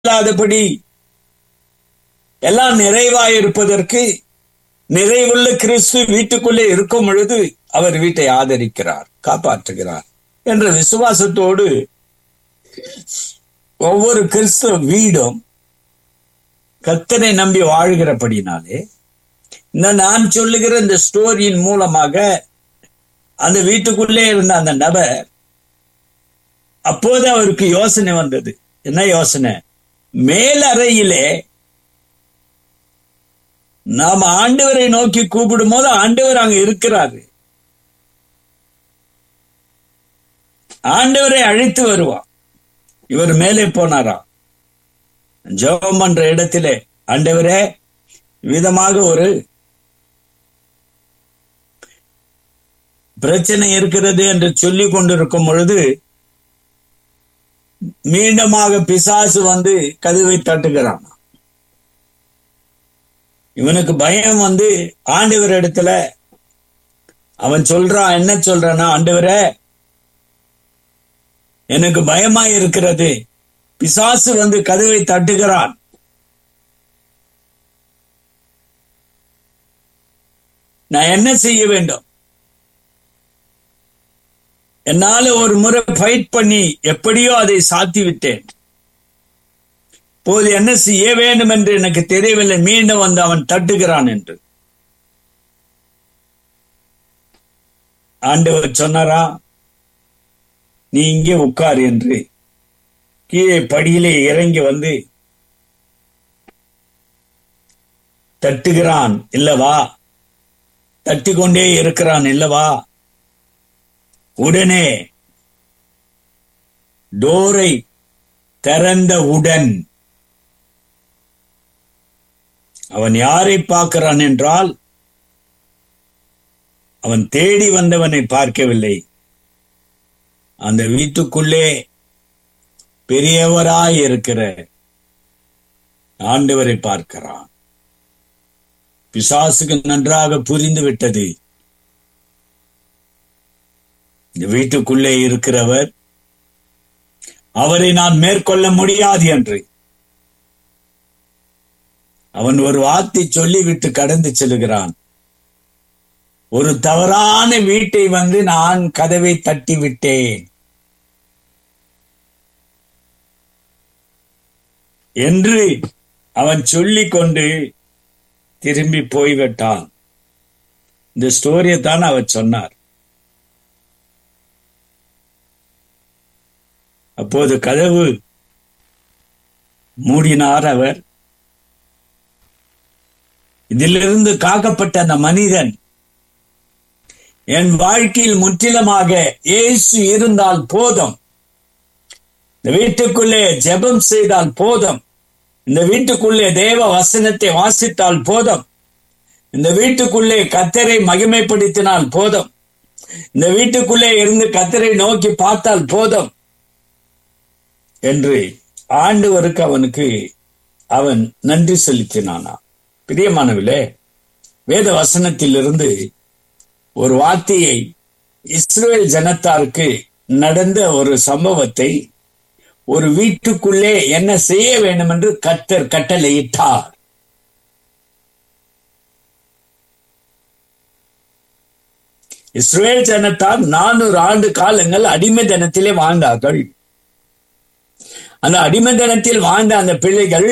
இல்லாதபடி எல்லாம் நிறைவாய் இருப்பதற்கு நிறைவுள்ள கிறிஸ்து வீட்டுக்குள்ளே இருக்கும் பொழுது அவர் வீட்டை ஆதரிக்கிறார் காப்பாற்றுகிறார் என்ற விசுவாசத்தோடு ஒவ்வொரு கிறிஸ்துவ வீடும் கத்தனை நம்பி வாழ்கிறபடினாலே இந்த நான் சொல்லுகிற இந்த ஸ்டோரியின் மூலமாக அந்த வீட்டுக்குள்ளே இருந்த அந்த நபர் அப்போது அவருக்கு யோசனை வந்தது என்ன யோசனை மேலறையிலே நாம் ஆண்டவரை நோக்கி கூப்பிடும் போது ஆண்டவர் அங்க இருக்கிறாரு ஆண்டவரை அழைத்து வருவார் இவர் மேலே போனாரா ஜெபம் பண்ற இடத்திலே ஆண்டவரே விதமாக ஒரு பிரச்சனை இருக்கிறது என்று சொல்லிக் கொண்டிருக்கும் பொழுது மீண்டுமாக பிசாசு வந்து கதவை தட்டுகிறான் இவனுக்கு பயம் வந்து ஆண்டவர் இடத்துல அவன் சொல்றான் என்ன சொல்றானா ஆண்டவரே எனக்கு பயமா இருக்கிறது பிசாசு வந்து கதவை தட்டுகிறான் நான் என்ன செய்ய வேண்டும் என்னால ஒரு முறை ஃபைட் பண்ணி எப்படியோ அதை சாத்தி விட்டேன் போது என்ன செய்ய வேண்டும் என்று எனக்கு தெரியவில்லை மீண்டும் வந்து அவன் தட்டுகிறான் என்று ஆண்டவர் சொன்னாரா நீ இங்கே உட்கார் என்று கீழே படியிலே இறங்கி வந்து தட்டுகிறான் இல்லவா தட்டிக்கொண்டே இருக்கிறான் இல்லவா உடனே டோரை திறந்தவுடன் அவன் யாரை பார்க்கிறான் என்றால் அவன் தேடி வந்தவனை பார்க்கவில்லை அந்த வீட்டுக்குள்ளே பெரியவராய் இருக்கிற ஆண்டவரை பார்க்கிறான் பிசாசுக்கு நன்றாக புரிந்து விட்டது இந்த வீட்டுக்குள்ளே இருக்கிறவர் அவரை நான் மேற்கொள்ள முடியாது என்று அவன் ஒரு வார்த்தை சொல்லிவிட்டு கடந்து செல்கிறான் ஒரு தவறான வீட்டை வந்து நான் கதவை தட்டி விட்டேன் என்று அவன் சொல்லிக் கொண்டு திரும்பி போய்விட்டான் இந்த ஸ்டோரியை தான் அவர் சொன்னார் அப்போது கதவு மூடினார் அவர் இதிலிருந்து காக்கப்பட்ட அந்த மனிதன் என் வாழ்க்கையில் முற்றிலுமாக இயேசு இருந்தால் போதும் இந்த வீட்டுக்குள்ளே ஜெபம் செய்தால் போதும் இந்த வீட்டுக்குள்ளே தேவ வசனத்தை வாசித்தால் போதும் இந்த வீட்டுக்குள்ளே கத்தரை மகிமைப்படுத்தினால் போதும் இந்த வீட்டுக்குள்ளே இருந்து கத்தரை நோக்கி பார்த்தால் போதும் என்று ஆண்டவருக்கு அவனுக்கு அவன் நன்றி செலுத்தினானா பிரியமானவிலே வேத வசனத்திலிருந்து ஒரு வார்த்தையை இஸ்ரேல் ஜனத்தாருக்கு நடந்த ஒரு சம்பவத்தை ஒரு வீட்டுக்குள்ளே என்ன செய்ய வேண்டும் என்று கத்தர் கட்டளையிட்டார் இஸ்ரேல் ஜனத்தார் நானூறு ஆண்டு காலங்கள் அடிமை தினத்திலே வாழ்ந்தார்கள் அந்த அடிமை தினத்தில் வாழ்ந்த அந்த பிள்ளைகள்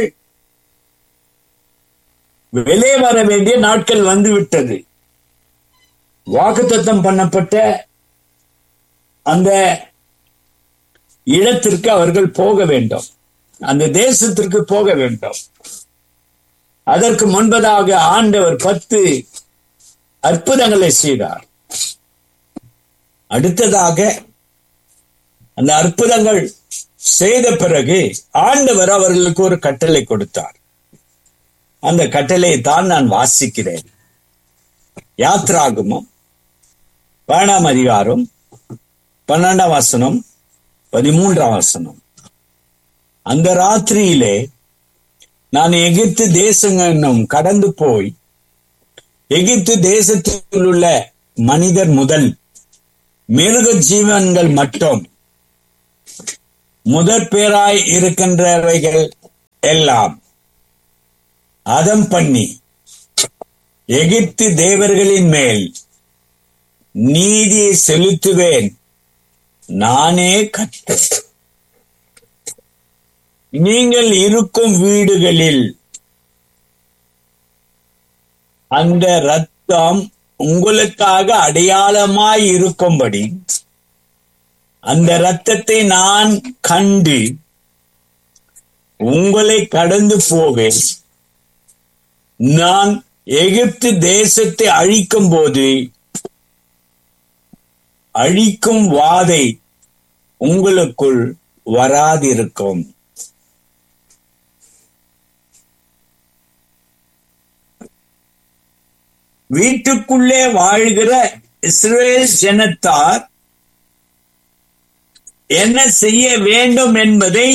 வெளியே வர வேண்டிய நாட்கள் வந்து விட்டது வாக்குத்தத்தம் பண்ணப்பட்ட அந்த இடத்திற்கு அவர்கள் போக வேண்டும் அந்த தேசத்திற்கு போக வேண்டும் அதற்கு முன்பதாக ஆண்டவர் பத்து அற்புதங்களை செய்தார் அடுத்ததாக அந்த அற்புதங்கள் செய்த பிறகு ஆண்டவர் அவர்களுக்கு ஒரு கட்டளை கொடுத்தார் அந்த கட்டளையை தான் நான் வாசிக்கிறேன் யாத்ராகமும் பன்னெண்டாம் அதிகாரம் பன்னெண்டாம் வசனம் பதிமூன்றாம் வசனம் அந்த ராத்திரியிலே நான் எகிப்து தேசங்களும் கடந்து போய் எகிப்து தேசத்தில் உள்ள மனிதர் முதல் மிருக ஜீவன்கள் மட்டும் முதற் பேராய் இருக்கின்றவைகள் எல்லாம் அதம் பண்ணி எகிப்து தேவர்களின் மேல் நீதியை செலுத்துவேன் நானே கட்ட நீங்கள் இருக்கும் வீடுகளில் அந்த ரத்தம் உங்களுக்காக அடையாளமாய் இருக்கும்படி அந்த ரத்தத்தை நான் கண்டு உங்களை கடந்து போவேன் நான் எகிப்து தேசத்தை அழிக்கும் போது அழிக்கும் வாதை உங்களுக்குள் வராதிருக்கும் வீட்டுக்குள்ளே வாழ்கிற இஸ்ரேல் ஜனத்தார் என்ன செய்ய வேண்டும் என்பதை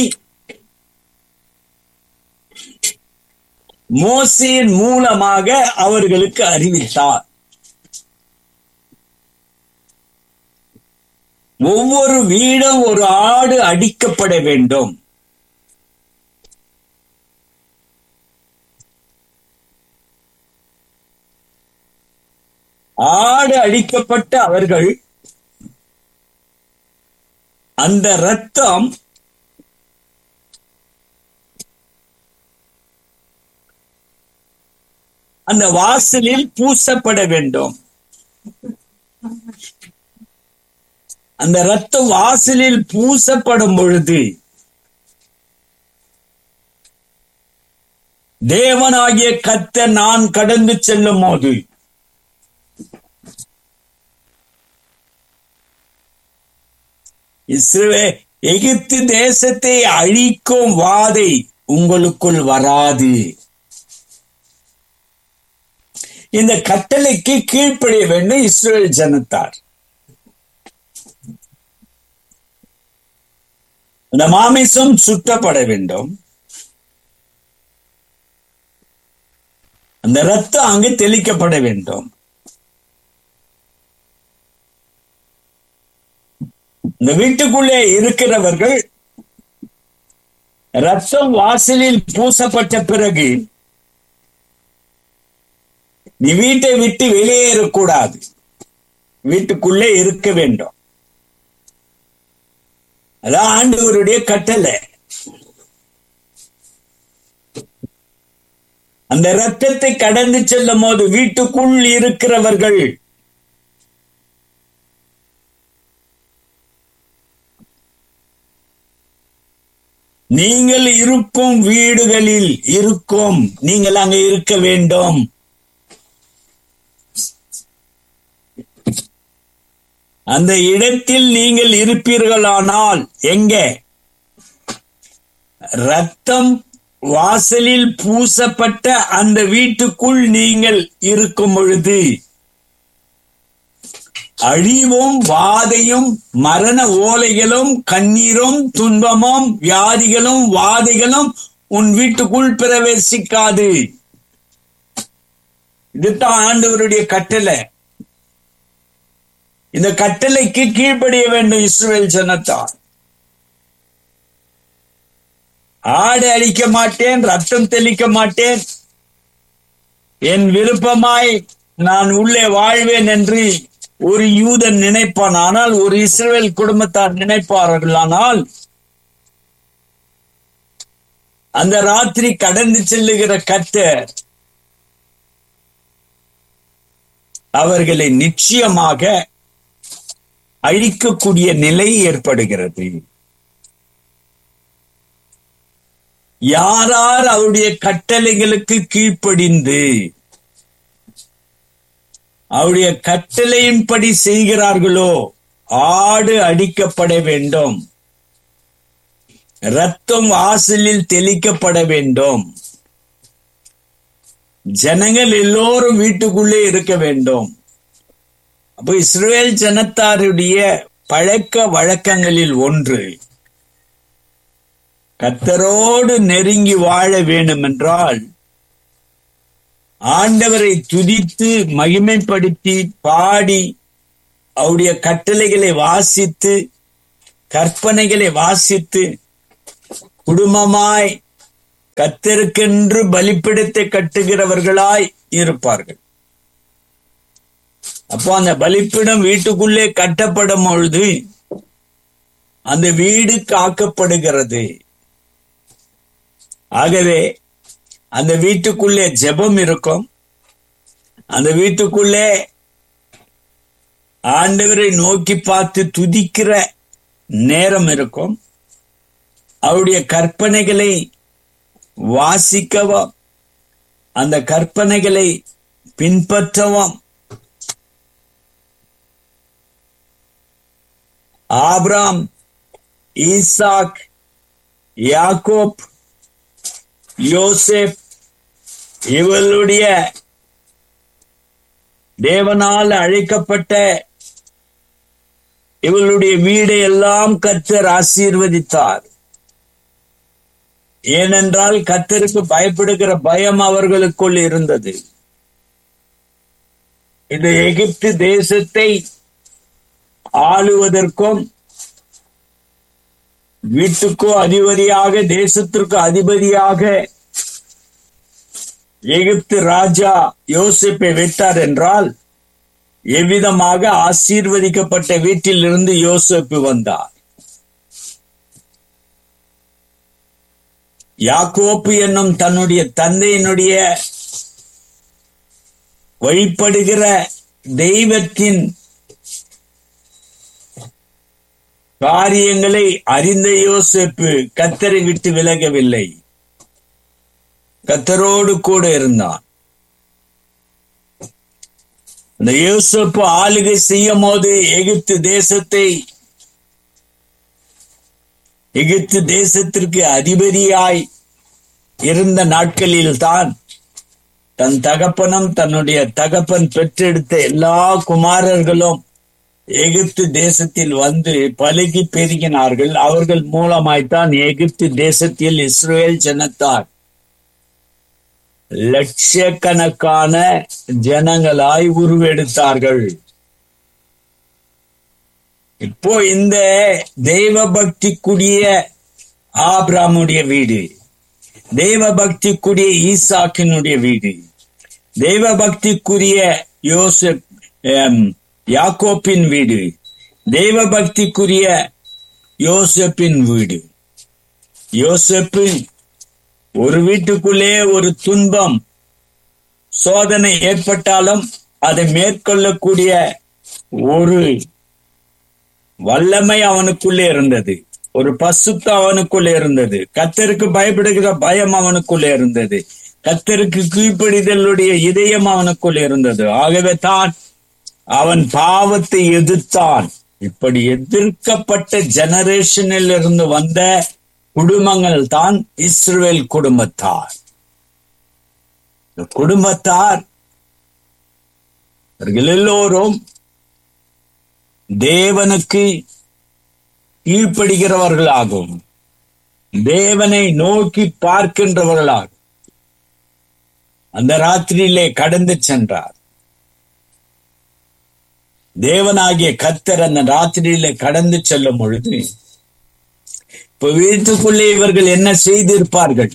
மோசையின் மூலமாக அவர்களுக்கு அறிவித்தார் ஒவ்வொரு வீடும் ஒரு ஆடு அடிக்கப்பட வேண்டும் ஆடு அடிக்கப்பட்ட அவர்கள் அந்த ரத்தம் அந்த வாசலில் பூசப்பட வேண்டும் அந்த ரத்தம் வாசலில் பூசப்படும் பொழுது தேவனாகிய கத்த நான் கடந்து செல்லும் போது இஸ்ரவே எகிப்து தேசத்தை அழிக்கும் வாதை உங்களுக்குள் வராது இந்த கட்டளைக்கு கீழ்ப்படிய வேண்டும் இஸ்ரேல் ஜனத்தார் இந்த மாமிசம் சுட்டப்பட வேண்டும் அந்த ரத்தம் அங்கு தெளிக்கப்பட வேண்டும் இந்த வீட்டுக்குள்ளே இருக்கிறவர்கள் ரத்தம் வாசலில் பூசப்பட்ட பிறகு நீ வீட்டை விட்டு வெளியேறக்கூடாது வீட்டுக்குள்ளே இருக்க வேண்டும் அதான் ஆண்டவருடைய கட்டளை அந்த ரத்தத்தை கடந்து செல்லும் போது வீட்டுக்குள் இருக்கிறவர்கள் நீங்கள் இருக்கும் வீடுகளில் இருக்கும் நீங்கள் அங்க இருக்க வேண்டும் அந்த இடத்தில் நீங்கள் இருப்பீர்களானால் எங்க ரத்தம் வாசலில் பூசப்பட்ட அந்த வீட்டுக்குள் நீங்கள் இருக்கும் பொழுது அழிவும் வாதையும் மரண ஓலைகளும் கண்ணீரும் துன்பமும் வியாதிகளும் வாதைகளும் உன் வீட்டுக்குள் பிரவேசிக்காது இதுதான் ஆண்டவருடைய கட்டளை இந்த கட்டளைக்கு கீழ்ப்படிய வேண்டும் இஸ்ரேல் ஜனத்தார் ஆடு அழிக்க மாட்டேன் ரத்தம் தெளிக்க மாட்டேன் என் விருப்பமாய் நான் உள்ளே வாழ்வேன் என்று ஒரு யூதன் நினைப்பான் ஆனால் ஒரு இஸ்ரேல் குடும்பத்தார் நினைப்பார்களானால் அந்த ராத்திரி கடந்து செல்லுகிற கத்தர் அவர்களை நிச்சயமாக அழிக்கக்கூடிய நிலை ஏற்படுகிறது யாரார் அவருடைய கட்டளைகளுக்கு கீழ்ப்படிந்து அவருடைய கட்டளையின்படி செய்கிறார்களோ ஆடு அடிக்கப்பட வேண்டும் ரத்தம் வாசலில் தெளிக்கப்பட வேண்டும் ஜனங்கள் எல்லோரும் வீட்டுக்குள்ளே இருக்க வேண்டும் அப்போ இஸ்ரேல் ஜனத்தாருடைய பழக்க வழக்கங்களில் ஒன்று கத்தரோடு நெருங்கி வாழ வேண்டும் என்றால் ஆண்டவரை துதித்து மகிமைப்படுத்தி பாடி அவருடைய கட்டளைகளை வாசித்து கற்பனைகளை வாசித்து குடும்பமாய் கத்தருக்கென்று பலிப்பிடத்தை கட்டுகிறவர்களாய் இருப்பார்கள் அப்போ அந்த பலிப்பிடம் வீட்டுக்குள்ளே கட்டப்படும் பொழுது அந்த வீடு காக்கப்படுகிறது ஆகவே அந்த வீட்டுக்குள்ளே ஜெபம் இருக்கும் அந்த வீட்டுக்குள்ளே ஆண்டவரை நோக்கி பார்த்து துதிக்கிற நேரம் இருக்கும் அவருடைய கற்பனைகளை வாசிக்கவும் அந்த கற்பனைகளை பின்பற்றவும் ஆப்ராம் ஈசாக் யாக்கோப் யோசேப் இவளுடைய தேவனால் அழைக்கப்பட்ட இவளுடைய வீடை எல்லாம் கத்தர் ஆசீர்வதித்தார் ஏனென்றால் கத்தருக்கு பயப்படுகிற பயம் அவர்களுக்குள் இருந்தது இந்த எகிப்து தேசத்தை ஆளுவதற்கும் வீட்டுக்கோ அதிபதியாக தேசத்திற்கு அதிபதியாக எகிப்து ராஜா யோசிப்பை விட்டார் என்றால் எவ்விதமாக ஆசீர்வதிக்கப்பட்ட வீட்டிலிருந்து யோசேப்பு வந்தார் யாக்கோப்பு என்னும் தன்னுடைய தந்தையினுடைய வழிபடுகிற தெய்வத்தின் காரியங்களை அறிந்த யோசேப்பு கத்தரை விட்டு விலகவில்லை கத்தரோடு கூட இருந்தான் அந்த யோசப்பு ஆளுகை செய்யும் போது எகிப்து தேசத்தை எகிப்து தேசத்திற்கு அதிபதியாய் இருந்த நாட்களில் தான் தன் தகப்பனும் தன்னுடைய தகப்பன் பெற்றெடுத்த எல்லா குமாரர்களும் எகிப்து தேசத்தில் வந்து பழுகி பெருகினார்கள் அவர்கள் மூலமாய்த்தான் எகிப்து தேசத்தில் இஸ்ரேல் ஜனத்தார் லட்சக்கணக்கான ஜனங்களாய் உருவெடுத்தார்கள் இப்போ இந்த தெய்வ பக்திக்குரிய ஆபிராமுடைய வீடு தெய்வ பக்திக்குரிய ஈசாக்கினுடைய வீடு தெய்வ பக்திக்குரிய யோசப் யாக்கோப்பின் வீடு தெய்வ பக்திக்குரிய யோசப்பின் வீடு யோசப்பு ஒரு வீட்டுக்குள்ளே ஒரு துன்பம் சோதனை ஏற்பட்டாலும் அதை மேற்கொள்ளக்கூடிய ஒரு வல்லமை அவனுக்குள்ளே இருந்தது ஒரு பசுத்து அவனுக்குள்ளே இருந்தது கத்தருக்கு பயப்படுகிற பயம் அவனுக்குள்ளே இருந்தது கத்தருக்கு கீழ்ப்படிதலுடைய இதயம் அவனுக்குள்ளே இருந்தது ஆகவே தான் அவன் பாவத்தை எதிர்த்தான் இப்படி எதிர்க்கப்பட்ட ஜெனரேஷனில் இருந்து வந்த குடும்பங்கள் தான் இஸ்ரேல் குடும்பத்தார் இந்த குடும்பத்தார் அவர்கள் எல்லோரும் தேவனுக்கு கீழ்ப்படுகிறவர்களாகும் தேவனை நோக்கி பார்க்கின்றவர்களாகும் அந்த ராத்திரியிலே கடந்து சென்றார் தேவனாகிய கத்தர் அந்த ராத்திரியில கடந்து செல்லும் பொழுது இப்ப வீட்டுக்குள்ளே இவர்கள் என்ன செய்திருப்பார்கள்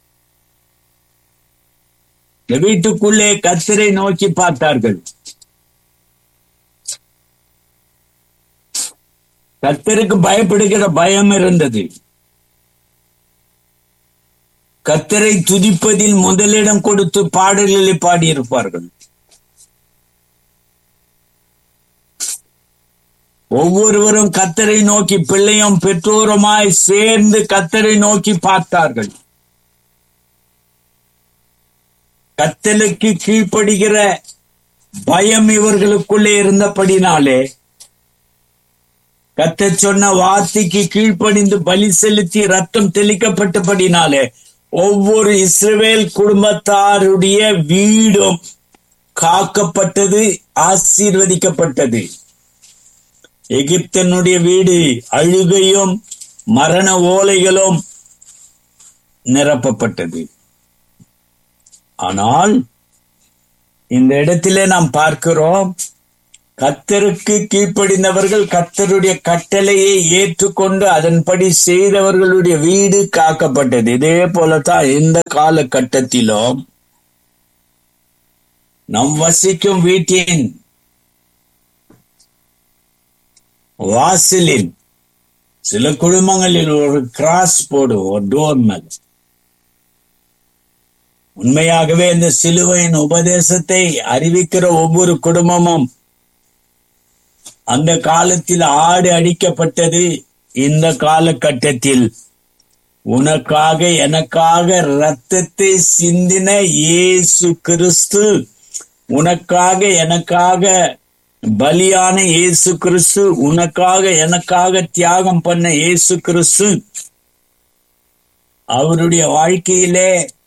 இந்த வீட்டுக்குள்ளே கத்தரை நோக்கி பார்த்தார்கள் கத்தருக்கு பயப்படுகிற பயம் இருந்தது கத்தரை துதிப்பதில் முதலிடம் கொடுத்து பாடல்களை பாடியிருப்பார்கள் ஒவ்வொருவரும் கத்தரை நோக்கி பிள்ளையும் பெற்றோருமாய் சேர்ந்து கத்தரை நோக்கி பார்த்தார்கள் கத்தலுக்கு கீழ்ப்படுகிற பயம் இவர்களுக்குள்ளே இருந்தபடினாலே கத்த சொன்ன வார்த்தைக்கு கீழ்ப்படிந்து பலி செலுத்தி ரத்தம் தெளிக்கப்பட்டபடினாலே ஒவ்வொரு இஸ்ரவேல் குடும்பத்தாருடைய வீடும் காக்கப்பட்டது ஆசீர்வதிக்கப்பட்டது எகிப்தனுடைய வீடு அழுகையும் மரண ஓலைகளும் நிரப்பப்பட்டது ஆனால் இந்த இடத்திலே நாம் பார்க்கிறோம் கத்தருக்கு கீழ்ப்படிந்தவர்கள் கத்தருடைய கட்டளையை ஏற்றுக்கொண்டு அதன்படி செய்தவர்களுடைய வீடு காக்கப்பட்டது இதே போலத்தான் இந்த காலகட்டத்திலும் நம் வசிக்கும் வீட்டின் வாசலில் சில குடும்பங்களில் ஒரு கிராஸ் போடும் ஒரு டோர் மேல் உண்மையாகவே இந்த சிலுவையின் உபதேசத்தை அறிவிக்கிற ஒவ்வொரு குடும்பமும் அந்த காலத்தில் ஆடு அடிக்கப்பட்டது இந்த காலகட்டத்தில் உனக்காக எனக்காக இரத்தத்தை சிந்தின இயேசு கிறிஸ்து உனக்காக எனக்காக பலியான இயேசு கிறிஸ்து உனக்காக எனக்காக தியாகம் பண்ண இயேசு கிறிஸ்து அவருடைய வாழ்க்கையிலே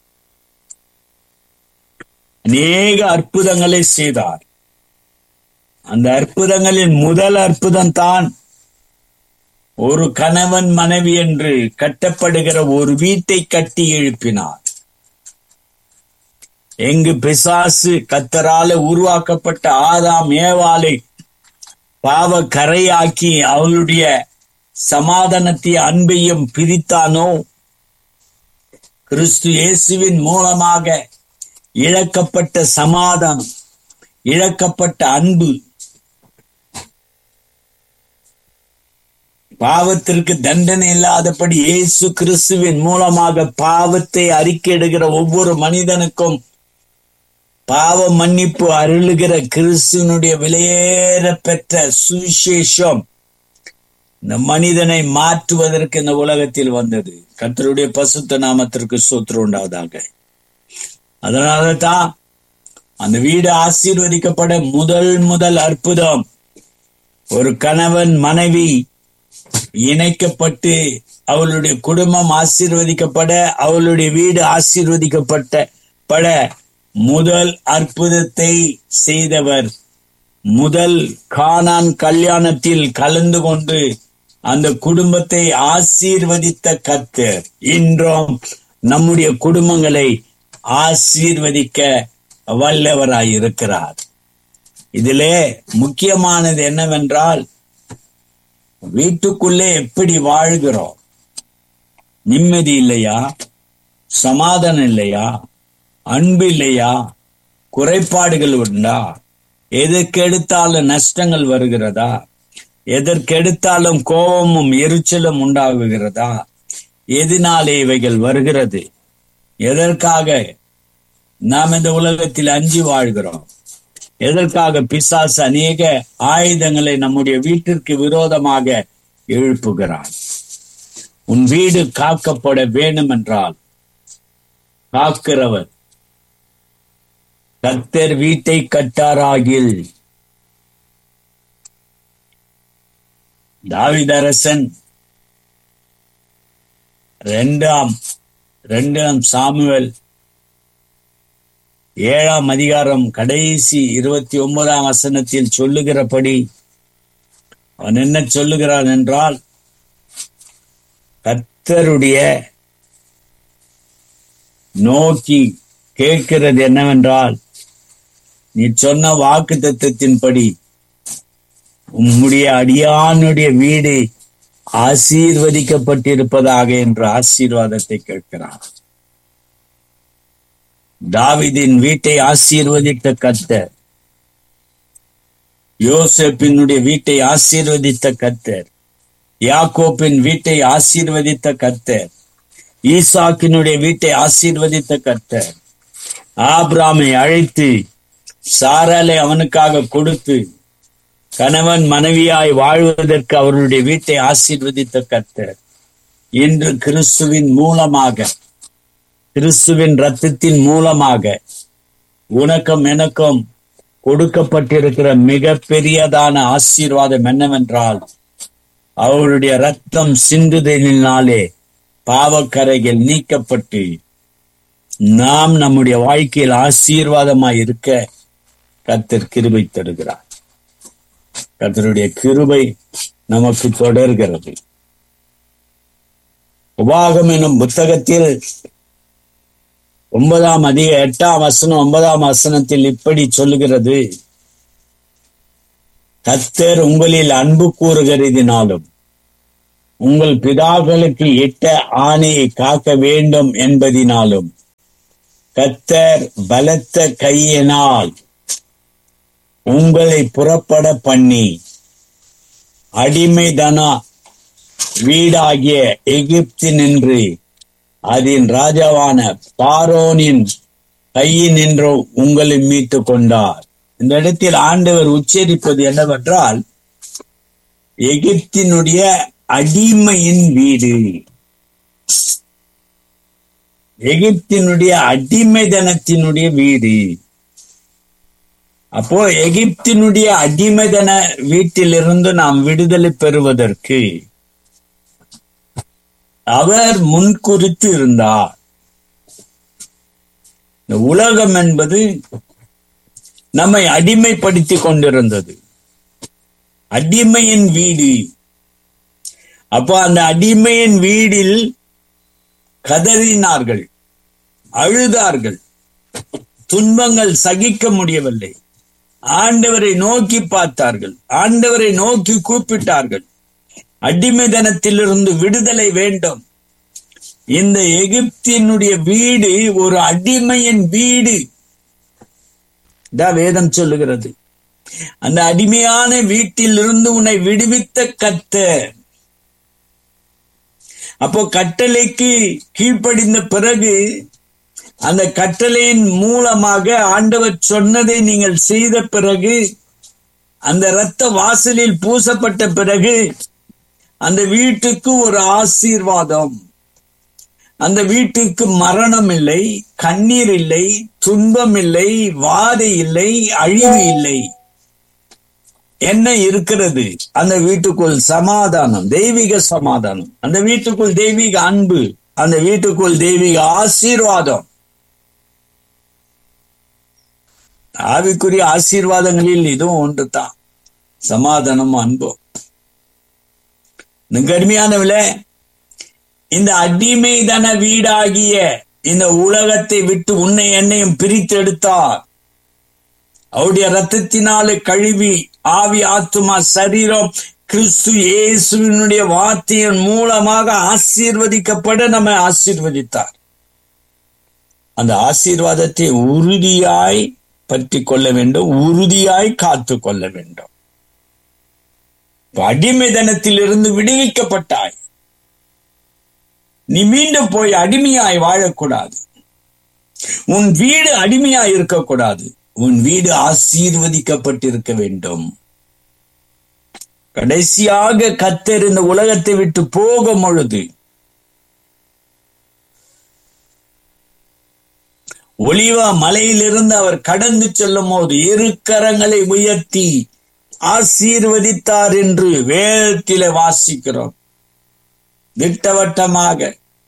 அநேக அற்புதங்களை செய்தார் அந்த அற்புதங்களின் முதல் அற்புதம் தான் ஒரு கணவன் மனைவி என்று கட்டப்படுகிற ஒரு வீட்டை கட்டி எழுப்பினார் எங்கு பிசாசு கத்தரால உருவாக்கப்பட்ட ஆதாம் ஏவாலை பாவ கரையாக்கி அவளுடைய சமாதானத்தை அன்பையும் பிரித்தானோ கிறிஸ்து இயேசுவின் மூலமாக இழக்கப்பட்ட சமாதானம் இழக்கப்பட்ட அன்பு பாவத்திற்கு தண்டனை இல்லாதபடி இயேசு கிறிஸ்துவின் மூலமாக பாவத்தை அறிக்கையிடுகிற ஒவ்வொரு மனிதனுக்கும் பாவ மன்னிப்பு அருளுகிற கிறிஸ்துவனுடைய விலையேற பெற்ற சுவிசேஷம் இந்த மனிதனை மாற்றுவதற்கு இந்த உலகத்தில் வந்தது கர்த்தருடைய பசுத்த நாமத்திற்கு சூத்திரம் உண்டாவதாக அதனால தான் அந்த வீடு ஆசீர்வதிக்கப்பட முதல் முதல் அற்புதம் ஒரு கணவன் மனைவி இணைக்கப்பட்டு அவளுடைய குடும்பம் ஆசீர்வதிக்கப்பட அவளுடைய வீடு ஆசீர்வதிக்கப்பட்ட பட முதல் அற்புதத்தை செய்தவர் முதல் கானான் கல்யாணத்தில் கலந்து கொண்டு அந்த குடும்பத்தை ஆசீர்வதித்த கத்தர் இன்றும் நம்முடைய குடும்பங்களை ஆசீர்வதிக்க வல்லவராய் இருக்கிறார் இதிலே முக்கியமானது என்னவென்றால் வீட்டுக்குள்ளே எப்படி வாழ்கிறோம் நிம்மதி இல்லையா சமாதானம் இல்லையா அன்பு இல்லையா குறைபாடுகள் உண்டா எதற்கெடுத்தாலும் நஷ்டங்கள் வருகிறதா எதற்கெடுத்தாலும் கோபமும் எரிச்சலும் உண்டாகுகிறதா எதனாலே இவைகள் வருகிறது எதற்காக நாம் இந்த உலகத்தில் அஞ்சி வாழ்கிறோம் எதற்காக பிசாசு அநேக ஆயுதங்களை நம்முடைய வீட்டிற்கு விரோதமாக எழுப்புகிறான் உன் வீடு காக்கப்பட வேண்டும் என்றால் காக்கிறவர் கத்தர் வீட்டை கட்டாராகில் தாவிதரசன் ரெண்டாம் ரெண்டாம் சாமுவேல் ஏழாம் அதிகாரம் கடைசி இருபத்தி ஒன்பதாம் வசனத்தில் சொல்லுகிறபடி அவன் என்ன சொல்லுகிறான் என்றால் கத்தருடைய நோக்கி கேட்கிறது என்னவென்றால் நீ சொன்ன வாக்கு தத்துவத்தின்படி உம்முடைய அடியானுடைய வீடு ஆசீர்வதிக்கப்பட்டிருப்பதாக என்ற ஆசீர்வாதத்தை கேட்கிறான் தாவிதின் வீட்டை ஆசீர்வதித்த கத்தர் யோசப்பினுடைய வீட்டை ஆசீர்வதித்த கத்தர் யாக்கோப்பின் வீட்டை ஆசீர்வதித்த கத்தர் ஈசாக்கினுடைய வீட்டை ஆசீர்வதித்த கத்தர் ஆப்ராமை அழைத்து சாராலை அவனுக்காக கொடுத்து கணவன் மனைவியாய் வாழ்வதற்கு அவருடைய வீட்டை ஆசீர்வதித்த கத்தர் இன்று கிறிஸ்துவின் மூலமாக கிறிஸ்துவின் ரத்தத்தின் மூலமாக உனக்கும் எனக்கும் கொடுக்கப்பட்டிருக்கிற மிக பெரியதான ஆசீர்வாதம் என்னவென்றால் அவருடைய ரத்தம் சிந்துதலினாலே பாவக்கரைகள் நீக்கப்பட்டு நாம் நம்முடைய வாழ்க்கையில் ஆசீர்வாதமாய் இருக்க கத்தர் கிருபை தருகிறார் கத்தருடைய கிருபை நமக்கு தொடர்கிறது உபாகம் எனும் புத்தகத்தில் ஒன்பதாம் அதிக எட்டாம் வசனம் ஒன்பதாம் வசனத்தில் இப்படி சொல்லுகிறது கத்தர் உங்களில் அன்பு கூறுகிறதினாலும் உங்கள் பிதாக்களுக்கு இட்ட ஆணையை காக்க வேண்டும் என்பதினாலும் கத்தர் பலத்த கையினால் உங்களை புறப்பட பண்ணி அடிமைதன வீடாகிய எகிப்தினின்று அதன் ராஜாவான பாரோனின் கையினின்று உங்களை மீட்டுக் கொண்டார் இந்த இடத்தில் ஆண்டவர் உச்சரிப்பது என்னவென்றால் எகிப்தினுடைய அடிமையின் வீடு எகிப்தினுடைய அடிமைதனத்தினுடைய வீடு அப்போ எகிப்தினுடைய அடிமைதன வீட்டிலிருந்து நாம் விடுதலை பெறுவதற்கு அவர் முன்குறித்து இருந்தார் இந்த உலகம் என்பது நம்மை அடிமைப்படுத்தி கொண்டிருந்தது அடிமையின் வீடு அப்போ அந்த அடிமையின் வீடில் கதறினார்கள் அழுதார்கள் துன்பங்கள் சகிக்க முடியவில்லை ஆண்டவரை நோக்கி பார்த்தார்கள் ஆண்டவரை நோக்கி கூப்பிட்டார்கள் அடிமைதனத்திலிருந்து விடுதலை வேண்டும் இந்த எகிப்தினுடைய வீடு ஒரு அடிமையின் வீடு தான் வேதம் சொல்லுகிறது அந்த அடிமையான வீட்டிலிருந்து உன்னை விடுவித்த கத்த அப்போ கட்டளைக்கு கீழ்ப்படிந்த பிறகு அந்த கட்டளையின் மூலமாக ஆண்டவர் சொன்னதை நீங்கள் செய்த பிறகு அந்த இரத்த வாசலில் பூசப்பட்ட பிறகு அந்த வீட்டுக்கு ஒரு ஆசீர்வாதம் அந்த வீட்டுக்கு மரணம் இல்லை கண்ணீர் இல்லை துன்பம் இல்லை வாதை இல்லை அழிவு இல்லை என்ன இருக்கிறது அந்த வீட்டுக்குள் சமாதானம் தெய்வீக சமாதானம் அந்த வீட்டுக்குள் தெய்வீக அன்பு அந்த வீட்டுக்குள் தெய்வீக ஆசீர்வாதம் ஆவிக்குரிய ஆசீர்வாதங்களில் இதுவும் ஒன்றுதான் சமாதானம் அன்பும் கடுமையானவில இந்த அடிமைதன வீடாகிய இந்த உலகத்தை விட்டு உன்னை என்னையும் பிரித்து எடுத்தார் அவருடைய ரத்தத்தினாலே கழுவி ஆவி ஆத்துமா சரீரம் கிறிஸ்து இயேசுவினுடைய வார்த்தையின் மூலமாக ஆசீர்வதிக்கப்பட நம்மை ஆசீர்வதித்தார் அந்த ஆசீர்வாதத்தை உறுதியாய் பற்றி கொள்ள வேண்டும் உறுதியாய் காத்து கொள்ள வேண்டும் அடிமைதனத்திலிருந்து விடுவிக்கப்பட்டாய் நீ மீண்டும் போய் அடிமையாய் வாழக்கூடாது உன் வீடு அடிமையாய் இருக்கக்கூடாது உன் வீடு ஆசீர்வதிக்கப்பட்டிருக்க வேண்டும் கடைசியாக கத்தர் இந்த உலகத்தை விட்டு போகும் பொழுது ஒளிவா மலையிலிருந்து அவர் கடந்து செல்லும் போது இரு கரங்களை உயர்த்தி ஆசீர்வதித்தார் என்று வேதத்தில வாசிக்கிறோம் திட்டவட்டமாக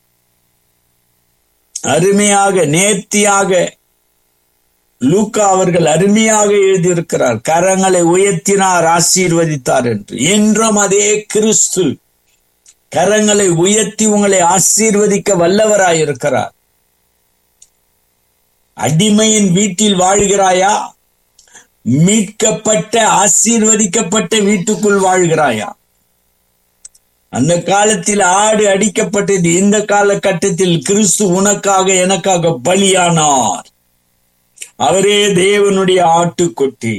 அருமையாக நேர்த்தியாக லூக்கா அவர்கள் அருமையாக எழுதியிருக்கிறார் கரங்களை உயர்த்தினார் ஆசீர்வதித்தார் என்று என்றும் அதே கிறிஸ்து கரங்களை உயர்த்தி உங்களை ஆசீர்வதிக்க வல்லவராயிருக்கிறார் அடிமையின் வீட்டில் வாழ்கிறாயா மீட்கப்பட்ட ஆசீர்வதிக்கப்பட்ட வீட்டுக்குள் வாழ்கிறாயா அந்த காலத்தில் ஆடு அடிக்கப்பட்டது இந்த காலகட்டத்தில் கிறிஸ்து உனக்காக எனக்காக பலியானார் அவரே தேவனுடைய ஆட்டுக்குட்டி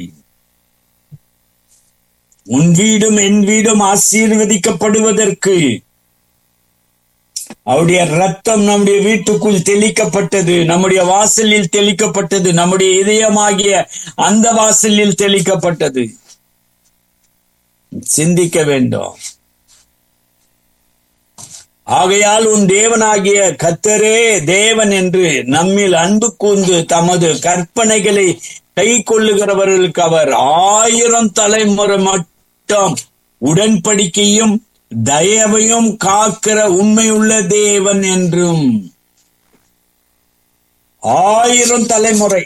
உன் வீடும் என் வீடும் ஆசீர்வதிக்கப்படுவதற்கு அவருடைய ரத்தம் நம்முடைய வீட்டுக்குள் தெளிக்கப்பட்டது நம்முடைய வாசலில் தெளிக்கப்பட்டது நம்முடைய இதயமாகிய அந்த வாசலில் தெளிக்கப்பட்டது சிந்திக்க வேண்டும் ஆகையால் உன் தேவனாகிய கத்தரே தேவன் என்று நம்மில் அன்பு கூர்ந்து தமது கற்பனைகளை கை கொள்ளுகிறவர்களுக்கு அவர் ஆயிரம் தலைமுறை மட்டும் உடன்படிக்கையும் தயவையும் காக்கிற உண்மையுள்ள தேவன் என்றும் ஆயிரம் தலைமுறை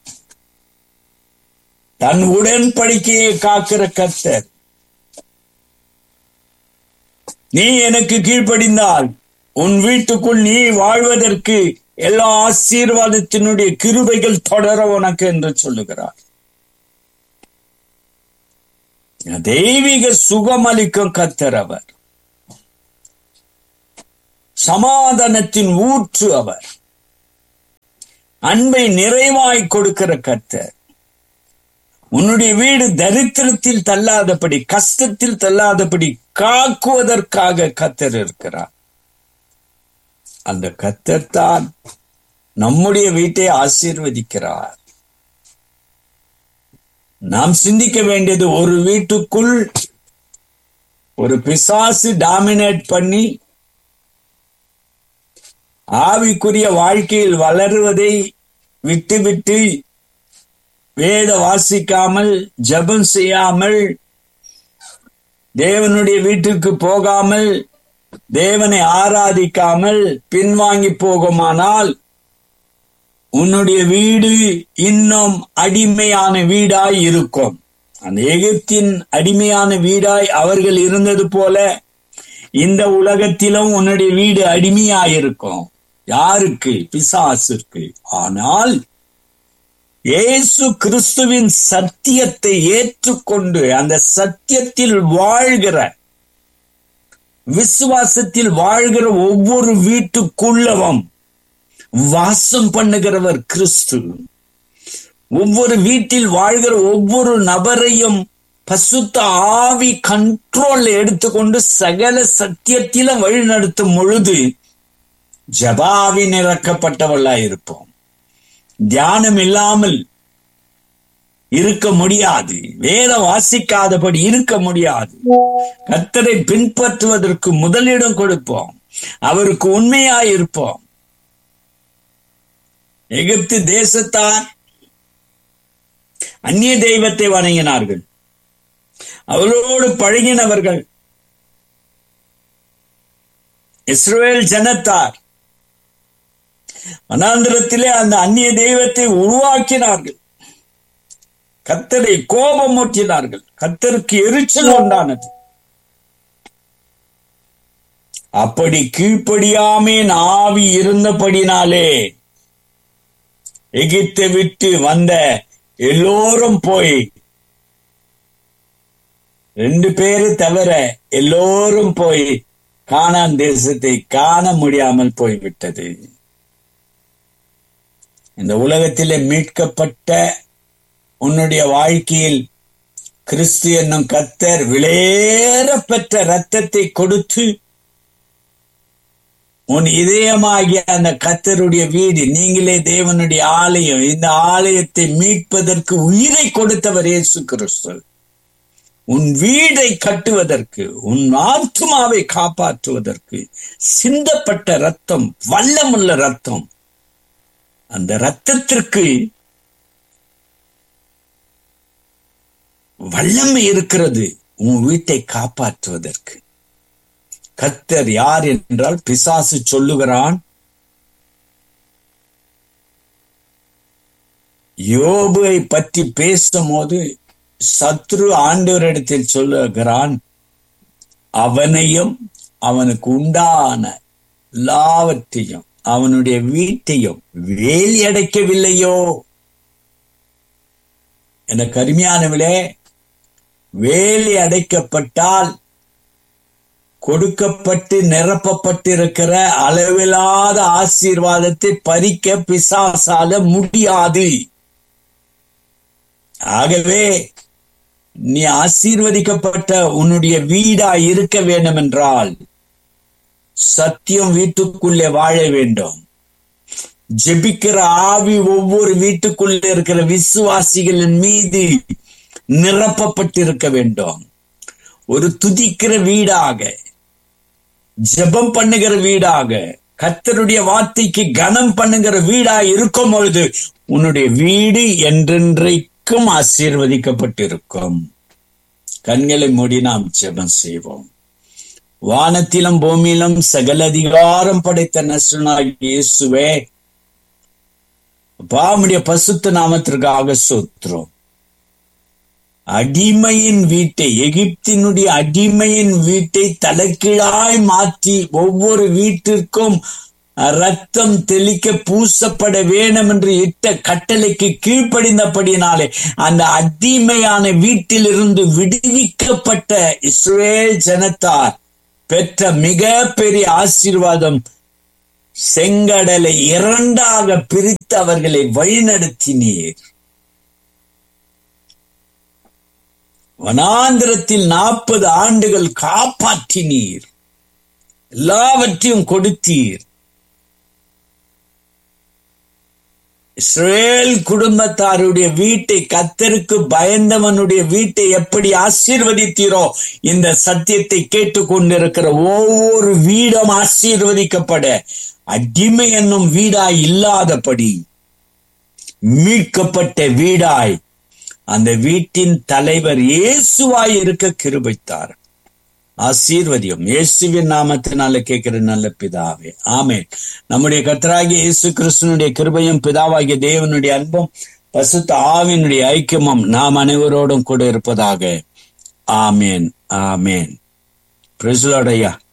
தன் உடன்படிக்கையை காக்கிற கத்தர் நீ எனக்கு கீழ்ப்படிந்தால் உன் வீட்டுக்குள் நீ வாழ்வதற்கு எல்லா ஆசீர்வாதத்தினுடைய கிருபைகள் தொடர உனக்கு என்று சொல்லுகிறார் தெய்வீக சுகமளிக்கும் கத்தர் அவர் சமாதானத்தின் ஊற்று அவர் அன்பை நிறைவாய் கொடுக்கிற கத்தர் உன்னுடைய வீடு தரித்திரத்தில் தள்ளாதபடி கஷ்டத்தில் தள்ளாதபடி காக்குவதற்காக கத்தர் இருக்கிறார் அந்த கத்தர் தான் நம்முடைய வீட்டை ஆசீர்வதிக்கிறார் நாம் சிந்திக்க வேண்டியது ஒரு வீட்டுக்குள் ஒரு பிசாசு டாமினேட் பண்ணி ஆவிக்குரிய வாழ்க்கையில் வளருவதை விட்டுவிட்டு வேத வாசிக்காமல் ஜபம் செய்யாமல் தேவனுடைய வீட்டுக்கு போகாமல் தேவனை ஆராதிக்காமல் பின்வாங்கி போகுமானால் உன்னுடைய வீடு இன்னும் அடிமையான வீடாய் இருக்கும் அந்த எகிப்தின் அடிமையான வீடாய் அவர்கள் இருந்தது போல இந்த உலகத்திலும் உன்னுடைய வீடு அடிமையாயிருக்கும் யாருக்கு பிசாசுக்கு ஆனால் இயேசு கிறிஸ்துவின் சத்தியத்தை ஏற்றுக்கொண்டு அந்த சத்தியத்தில் வாழ்கிற விசுவாசத்தில் வாழ்கிற ஒவ்வொரு வீட்டுக்குள்ளவும் வாசம் பண்ணுகிறவர் கிறிஸ்து ஒவ்வொரு வீட்டில் வாழ்கிற ஒவ்வொரு நபரையும் பசுத்த ஆவி கண்ட்ரோல் எடுத்துக்கொண்டு சகல சத்தியத்திலும் வழிநடத்தும் பொழுது ஜபாவி நிறக்கப்பட்டவர்களாய் இருப்போம் தியானம் இல்லாமல் இருக்க முடியாது வேத வாசிக்காதபடி இருக்க முடியாது கத்தரை பின்பற்றுவதற்கு முதலிடம் கொடுப்போம் அவருக்கு உண்மையாய் இருப்போம் எகிப்து தேசத்தார் அந்நிய தெய்வத்தை வணங்கினார்கள் அவரோடு பழகினவர்கள் இஸ்ரேல் ஜனத்தார் வனாந்திரத்திலே அந்த அந்நிய தெய்வத்தை உருவாக்கினார்கள் கத்தரை கோபம் ஊற்றினார்கள் கத்தருக்கு எரிச்சல் உண்டானது அப்படி கீழ்ப்படியாமே ஆவி இருந்தபடினாலே எகிப்தை விட்டு வந்த எல்லோரும் போய் ரெண்டு பேரு தவிர எல்லோரும் போய் காணான் தேசத்தை காண முடியாமல் போய்விட்டது இந்த உலகத்திலே மீட்கப்பட்ட உன்னுடைய வாழ்க்கையில் கிறிஸ்து என்னும் கத்தர் விளையேற பெற்ற ரத்தத்தை கொடுத்து உன் இதயமாகிய அந்த கத்தருடைய வீடு நீங்களே தேவனுடைய ஆலயம் இந்த ஆலயத்தை மீட்பதற்கு உயிரை கொடுத்தவர் இயேசு கிறிஸ்து உன் வீடை கட்டுவதற்கு உன் ஆத்மாவை காப்பாற்றுவதற்கு சிந்தப்பட்ட ரத்தம் வல்லமுள்ள ரத்தம் அந்த ரத்தத்திற்கு வல்லமை இருக்கிறது உன் வீட்டை காப்பாற்றுவதற்கு கத்தர் யார் என்றால் பிசாசு சொல்லுகிறான் யோபுவை பற்றி பேசும்போது சத்ரு ஆண்டவரிடத்தில் சொல்லுகிறான் அவனையும் அவனுக்கு உண்டான எல்லாவற்றையும் அவனுடைய வீட்டையும் வேலி அடைக்கவில்லையோ என கருமையானவிலே வேலி அடைக்கப்பட்டால் கொடுக்கப்பட்டு நிரப்பப்பட்டிருக்கிற அளவில்லாத ஆசீர்வாதத்தை பறிக்க பிசாசால முடியாது ஆகவே நீ ஆசீர்வதிக்கப்பட்ட உன்னுடைய வீடா இருக்க வேண்டும் என்றால் சத்தியம் வீட்டுக்குள்ளே வாழ வேண்டும் ஜெபிக்கிற ஆவி ஒவ்வொரு வீட்டுக்குள்ளே இருக்கிற விசுவாசிகளின் மீது நிரப்பப்பட்டிருக்க வேண்டும் ஒரு துதிக்கிற வீடாக ஜெபம் பண்ணுகிற வீடாக கத்தருடைய வார்த்தைக்கு கனம் பண்ணுகிற வீடா இருக்கும் பொழுது உன்னுடைய வீடு என்றென்றைக்கும் ஆசீர்வதிக்கப்பட்டிருக்கும் கண்களை மூடி நாம் ஜெபம் செய்வோம் வானத்திலும் பூமியிலும் சகல அதிகாரம் படைத்த நசுனாகி இயேசுவே பாமுடைய பசுத்த நாமத்திற்காக சோத்திரம் அடிமையின் வீட்டை எகிப்தினுடைய அடிமையின் வீட்டை தலைக்கீழாய் மாற்றி ஒவ்வொரு வீட்டிற்கும் ரத்தம் தெளிக்க பூசப்பட வேணும் என்று இட்ட கட்டளைக்கு கீழ்ப்படிந்தபடினாலே அந்த அடிமையான வீட்டிலிருந்து விடுவிக்கப்பட்ட இஸ்ரேல் ஜனத்தார் பெற்ற மிக பெரிய ஆசீர்வாதம் செங்கடலை இரண்டாக பிரித்து அவர்களை வழிநடத்தினீர் வனாந்திரத்தில் நாற்பது ஆண்டுகள் காப்பாற்றினீர் எல்லாவற்றையும் கொடுத்தீர் இஸ்ரேல் குடும்பத்தாருடைய வீட்டை கத்தருக்கு பயந்தவனுடைய வீட்டை எப்படி ஆசீர்வதித்தீரோ இந்த சத்தியத்தை கேட்டுக்கொண்டிருக்கிற ஒவ்வொரு வீடும் ஆசீர்வதிக்கப்பட அடிமை என்னும் வீடாய் இல்லாதபடி மீட்கப்பட்ட வீடாய் அந்த வீட்டின் தலைவர் இயேசுவாய் இருக்க கிருபைத்தார் ஆசீர்வதியும் இயேசுவின் நாமத்தினால கேட்கிற நல்ல பிதாவே ஆமேன் நம்முடைய கத்தராகிய இயேசு கிறிஸ்துனுடைய கிருபையும் பிதாவாகிய தேவனுடைய அன்பும் பசுத்த ஆவினுடைய ஐக்கியமும் நாம் அனைவரோடும் கூட இருப்பதாக ஆமேன் ஆமேன் பிரிசுலோடையா